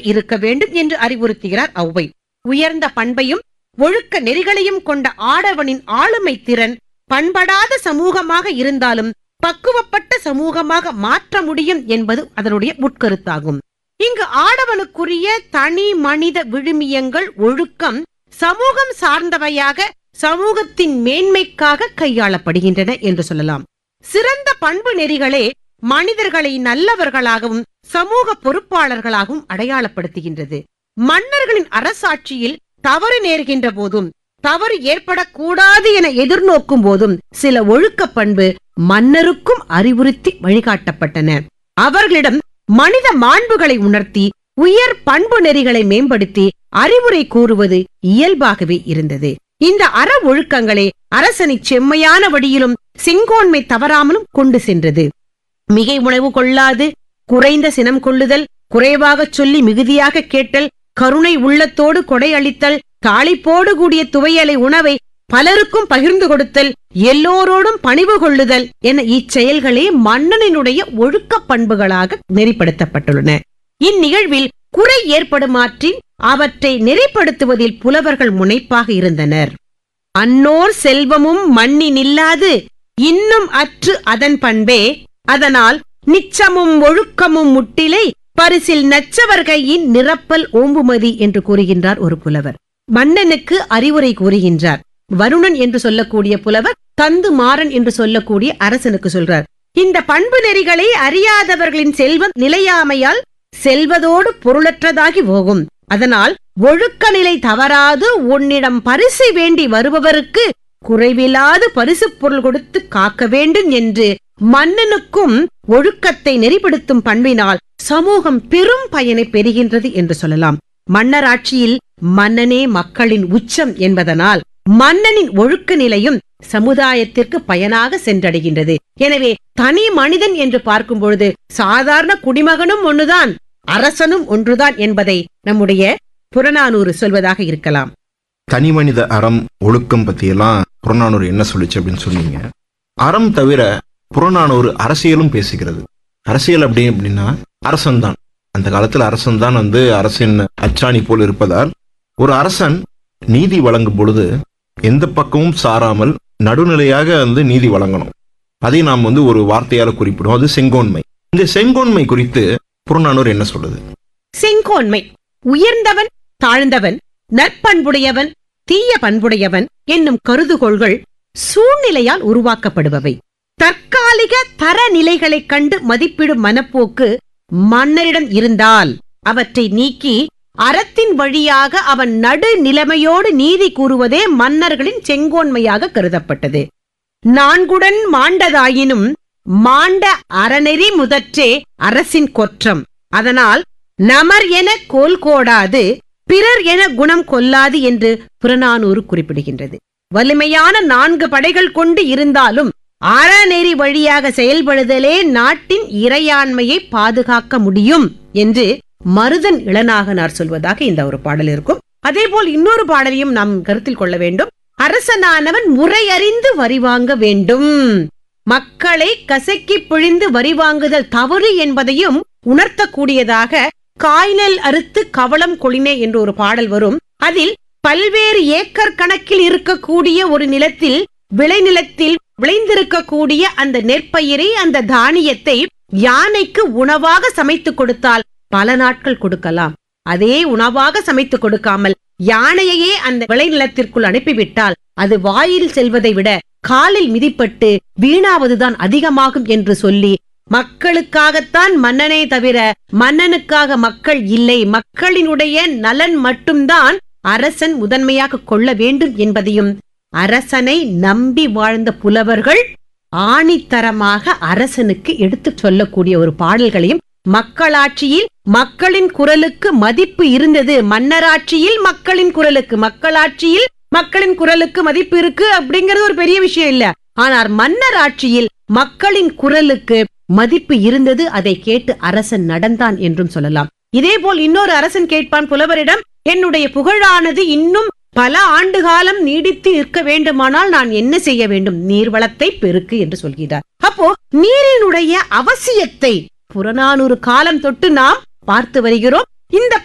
இருக்க வேண்டும் என்று அறிவுறுத்துகிறார் ஔவை உயர்ந்த பண்பையும் ஒழுக்க நெறிகளையும் கொண்ட ஆடவனின் ஆளுமை திறன் பண்படாத சமூகமாக இருந்தாலும் பக்குவப்பட்ட சமூகமாக மாற்ற முடியும் என்பது அதனுடைய உட்கருத்தாகும் இங்கு ஆடவனுக்குரிய தனி மனித விழுமியங்கள் ஒழுக்கம் சமூகம் சார்ந்தவையாக சமூகத்தின் மேன்மைக்காக கையாளப்படுகின்றன என்று சொல்லலாம் சிறந்த பண்பு நெறிகளே மனிதர்களை நல்லவர்களாகவும் சமூக பொறுப்பாளர்களாகவும் அடையாளப்படுத்துகின்றது மன்னர்களின் அரசாட்சியில் தவறு நேர்கின்ற போதும் தவறு ஏற்படக்கூடாது என எதிர்நோக்கும் போதும் சில ஒழுக்க பண்பு மன்னருக்கும் அறிவுறுத்தி வழிகாட்டப்பட்டன அவர்களிடம் மனித மாண்புகளை உணர்த்தி உயர் பண்பு நெறிகளை மேம்படுத்தி அறிவுரை கூறுவது இயல்பாகவே இருந்தது இந்த அற ஒழுக்கங்களே அரசனை செம்மையான வழியிலும் செங்கோன்மை தவறாமலும் கொண்டு சென்றது மிகை உணவு கொள்ளாது குறைந்த சினம் கொள்ளுதல் குறைவாகச் சொல்லி மிகுதியாக கேட்டல் கருணை உள்ளத்தோடு கொடை அளித்தல் தாளிப்போடு கூடிய துவையலை உணவை பலருக்கும் பகிர்ந்து கொடுத்தல் எல்லோரோடும் பணிவு கொள்ளுதல் என இச்செயல்களே மன்னனினுடைய ஒழுக்க பண்புகளாக நெறிப்படுத்தப்பட்டுள்ளன இந்நிகழ்வில் குறை ஏற்படுமாற்றின் அவற்றை நெறிப்படுத்துவதில் புலவர்கள் முனைப்பாக இருந்தனர் அன்னோர் செல்வமும் மண்ணி நில்லாது இன்னும் அற்று அதன் பண்பே அதனால் நிச்சமும் ஒழுக்கமும் முட்டிலை பரிசில் நச்சவர்கையின் நிரப்பல் ஓம்புமதி என்று கூறுகின்றார் ஒரு புலவர் மன்னனுக்கு அறிவுரை கூறுகின்றார் வருணன் என்று சொல்லக்கூடிய புலவர் தந்து மாறன் என்று சொல்லக்கூடிய அரசனுக்கு சொல்றார் இந்த பண்பு நெறிகளை அறியாதவர்களின் செல்வம் நிலையாமையால் செல்வதோடு பொருளற்றதாகி போகும் அதனால் ஒழுக்க நிலை தவறாது உன்னிடம் பரிசு வேண்டி வருபவருக்கு குறைவில்லாது பரிசு பொருள் கொடுத்து காக்க வேண்டும் என்று மன்னனுக்கும் ஒழுக்கத்தை நெறிப்படுத்தும் பண்பினால் சமூகம் பெரும் பயனை பெறுகின்றது என்று சொல்லலாம் மன்னராட்சியில் மன்னனே மக்களின் உச்சம் என்பதனால் மன்னனின் ஒழுக்க நிலையும் சமுதாயத்திற்கு பயனாக சென்றடைகின்றது எனவே தனி மனிதன் என்று பார்க்கும் பொழுது சாதாரண குடிமகனும் ஒன்றுதான் அரசனும் ஒன்றுதான் என்பதை நம்முடைய புறநானூறு சொல்வதாக இருக்கலாம் தனி மனித அறம் ஒழுக்கம் பத்தியெல்லாம் புறநானூறு என்ன சொல்லுச்சு அப்படின்னு சொன்னீங்க அறம் தவிர புறநானூறு அரசியலும் பேசுகிறது அரசியல் அப்படி அப்படின்னா அரசன்தான் அந்த காலத்துல அரசன்தான் வந்து அரசின் அச்சாணி போல் இருப்பதால் ஒரு அரசன் நீதி வழங்கும் பொழுது எந்த பக்கமும் சாராமல் நடுநிலையாக வந்து நீதி வழங்கணும் அதை நாம் வந்து ஒரு வார்த்தையால குறிப்பிடுவோம் அது செங்கோன்மை இந்த செங்கோன்மை குறித்து புறநானூறு என்ன சொல்லுது செங்கோன்மை உயர்ந்தவன் தாழ்ந்தவன் நற்பண்புடையவன் தீய பண்புடையவன் என்னும் கருதுகோள்கள் சூழ்நிலையால் உருவாக்கப்படுபவை தற்காலிக தரநிலைகளைக் கண்டு மதிப்பிடும் மனப்போக்கு மன்னரிடம் இருந்தால் அவற்றை நீக்கி அறத்தின் வழியாக அவன் நடு நிலைமையோடு நீதி கூறுவதே மன்னர்களின் செங்கோன்மையாக கருதப்பட்டது நான்குடன் மாண்டதாயினும் மாண்ட அறநெறி முதற்றே அரசின் கொற்றம் அதனால் நமர் என கோல் கோடாது பிறர் என குணம் கொல்லாது என்று புறநானூறு குறிப்பிடுகின்றது வலிமையான நான்கு படைகள் கொண்டு இருந்தாலும் அறநெறி வழியாக செயல்படுதலே நாட்டின் இறையாண்மையை பாதுகாக்க முடியும் என்று மருதன் இளநாகனார் சொல்வதாக இந்த ஒரு பாடல் இருக்கும் அதேபோல் இன்னொரு பாடலையும் நாம் கருத்தில் கொள்ள வேண்டும் அரசனானவன் முறையறிந்து வரி வாங்க வேண்டும் மக்களை கசக்கி பிழிந்து வரி வாங்குதல் தவறு என்பதையும் உணர்த்தக்கூடியதாக காய்நெல் அறுத்து கவளம் கொளினே என்று ஒரு பாடல் வரும் அதில் பல்வேறு ஏக்கர் கணக்கில் இருக்கக்கூடிய ஒரு நிலத்தில் விளைநிலத்தில் விளைந்திருக்கக்கூடிய அந்த நெற்பயிரை அந்த தானியத்தை யானைக்கு உணவாக சமைத்து கொடுத்தால் பல நாட்கள் கொடுக்கலாம் அதே உணவாக சமைத்து கொடுக்காமல் யானையையே அந்த விளைநிலத்திற்குள் அனுப்பிவிட்டால் அது வாயில் செல்வதை விட காலில் மிதிப்பட்டு வீணாவதுதான் அதிகமாகும் என்று சொல்லி மக்களுக்காகத்தான் மன்னனே தவிர மன்னனுக்காக மக்கள் இல்லை மக்களினுடைய நலன் மட்டும்தான் அரசன் முதன்மையாக கொள்ள வேண்டும் என்பதையும் அரசனை நம்பி வாழ்ந்த புலவர்கள் ஆணித்தரமாக அரசனுக்கு எடுத்துச் சொல்லக்கூடிய ஒரு பாடல்களையும் மக்களாட்சியில் மக்களின் குரலுக்கு மதிப்பு இருந்தது மன்னராட்சியில் மக்களின் குரலுக்கு மக்களாட்சியில் மக்களின் குரலுக்கு மதிப்பு இருக்கு அப்படிங்கறது ஒரு பெரிய விஷயம் இல்ல ஆனால் மன்னர் ஆட்சியில் மக்களின் குரலுக்கு மதிப்பு இருந்தது அதை கேட்டு அரசன் நடந்தான் என்றும் சொல்லலாம் இதேபோல் இன்னொரு அரசன் கேட்பான் புலவரிடம் என்னுடைய புகழானது இன்னும் பல ஆண்டு காலம் நீடித்து இருக்க வேண்டுமானால் நான் என்ன செய்ய வேண்டும் நீர்வளத்தை பெருக்கு என்று சொல்கிறார் அப்போ நீரினுடைய அவசியத்தை புறநானூறு காலம் தொட்டு நாம் பார்த்து வருகிறோம் இந்த